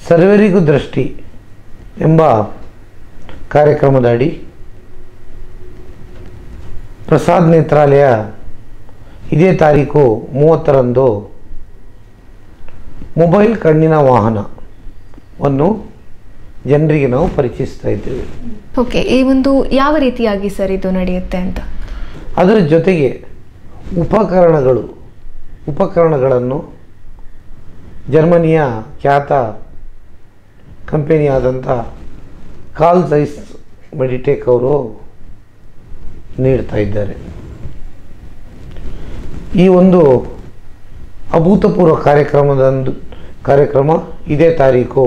ಸರ್ವರಿಗೂ ದೃಷ್ಟಿ ಎಂಬ ಕಾರ್ಯಕ್ರಮದ ಅಡಿ ಪ್ರಸಾದ್ ನೇತ್ರಾಲಯ ಇದೇ ತಾರೀಕು ಮೂವತ್ತರಂದು ಮೊಬೈಲ್ ಕಣ್ಣಿನ ವಾಹನವನ್ನು ಜನರಿಗೆ ನಾವು ಪರಿಚಯಿಸ್ತಾ ಇದ್ದೇವೆ ಓಕೆ ಈ ಒಂದು ಯಾವ ರೀತಿಯಾಗಿ ಸರ್ ಇದು ನಡೆಯುತ್ತೆ ಅಂತ ಅದರ ಜೊತೆಗೆ ಉಪಕರಣಗಳು ಉಪಕರಣಗಳನ್ನು ಜರ್ಮನಿಯ ಖ್ಯಾತ ಕಂಪನಿಯಾದಂಥ ಕಾಲ್ ಸೈಸ್ ಮೆಡಿಟೇಕ್ ಅವರು ನೀಡ್ತಾ ಇದ್ದಾರೆ ಈ ಒಂದು ಅಭೂತಪೂರ್ವ ಕಾರ್ಯಕ್ರಮದಂದು ಕಾರ್ಯಕ್ರಮ ಇದೇ ತಾರೀಕು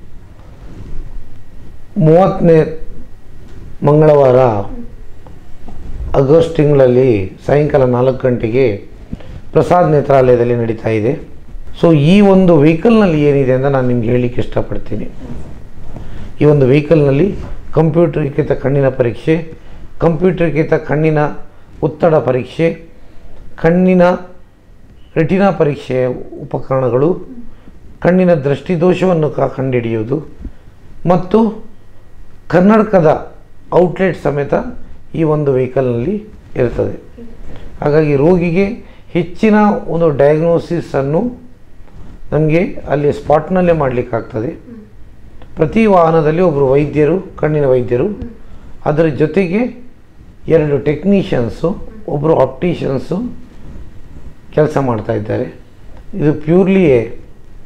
ಮೂವತ್ತನೇ ಮಂಗಳವಾರ ಆಗಸ್ಟ್ ತಿಂಗಳಲ್ಲಿ ಸಾಯಂಕಾಲ ನಾಲ್ಕು ಗಂಟೆಗೆ ಪ್ರಸಾದ್ ನೇತ್ರಾಲಯದಲ್ಲಿ ನಡೀತಾ ಇದೆ ಸೊ ಈ ಒಂದು ವೆಹಿಕಲ್ನಲ್ಲಿ ಏನಿದೆ ಅಂತ ನಾನು ನಿಮ್ಗೆ ಹೇಳಲಿಕ್ಕೆ ಇಷ್ಟಪಡ್ತೀನಿ ಈ ಒಂದು ವೆಹಿಕಲ್ನಲ್ಲಿ ಕಂಪ್ಯೂಟರ್ಕೃತ ಕಣ್ಣಿನ ಪರೀಕ್ಷೆ ಕಂಪ್ಯೂಟರ್ಕೃತ ಕಣ್ಣಿನ ಒತ್ತಡ ಪರೀಕ್ಷೆ ಕಣ್ಣಿನ ರೆಟಿನಾ ಪರೀಕ್ಷೆಯ ಉಪಕರಣಗಳು ಕಣ್ಣಿನ ದೃಷ್ಟಿದೋಷವನ್ನು ಕ ಕಂಡುಹಿಡಿಯುವುದು ಮತ್ತು ಕನ್ನಡಕದ ಔಟ್ಲೆಟ್ ಸಮೇತ ಈ ಒಂದು ವೆಹಿಕಲ್ನಲ್ಲಿ ಇರ್ತದೆ ಹಾಗಾಗಿ ರೋಗಿಗೆ ಹೆಚ್ಚಿನ ಒಂದು ಡಯಾಗ್ನೋಸಿಸನ್ನು ನಮಗೆ ಅಲ್ಲಿ ಸ್ಪಾಟ್ನಲ್ಲೇ ಮಾಡಲಿಕ್ಕಾಗ್ತದೆ ಪ್ರತಿ ವಾಹನದಲ್ಲಿ ಒಬ್ಬರು ವೈದ್ಯರು ಕಣ್ಣಿನ ವೈದ್ಯರು ಅದರ ಜೊತೆಗೆ ಎರಡು ಟೆಕ್ನಿಷಿಯನ್ಸು ಒಬ್ಬರು ಆಪ್ಟಿಷಿಯನ್ಸು ಕೆಲಸ ಮಾಡ್ತಾ ಇದ್ದಾರೆ ಇದು ಪ್ಯೂರ್ಲಿ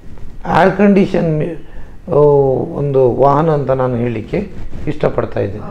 ಏರ್ ಕಂಡೀಷನ್ ಒಂದು ವಾಹನ ಅಂತ ನಾನು ಹೇಳಲಿಕ್ಕೆ ಇಷ್ಟಪಡ್ತಾ ಇದ್ದೇನೆ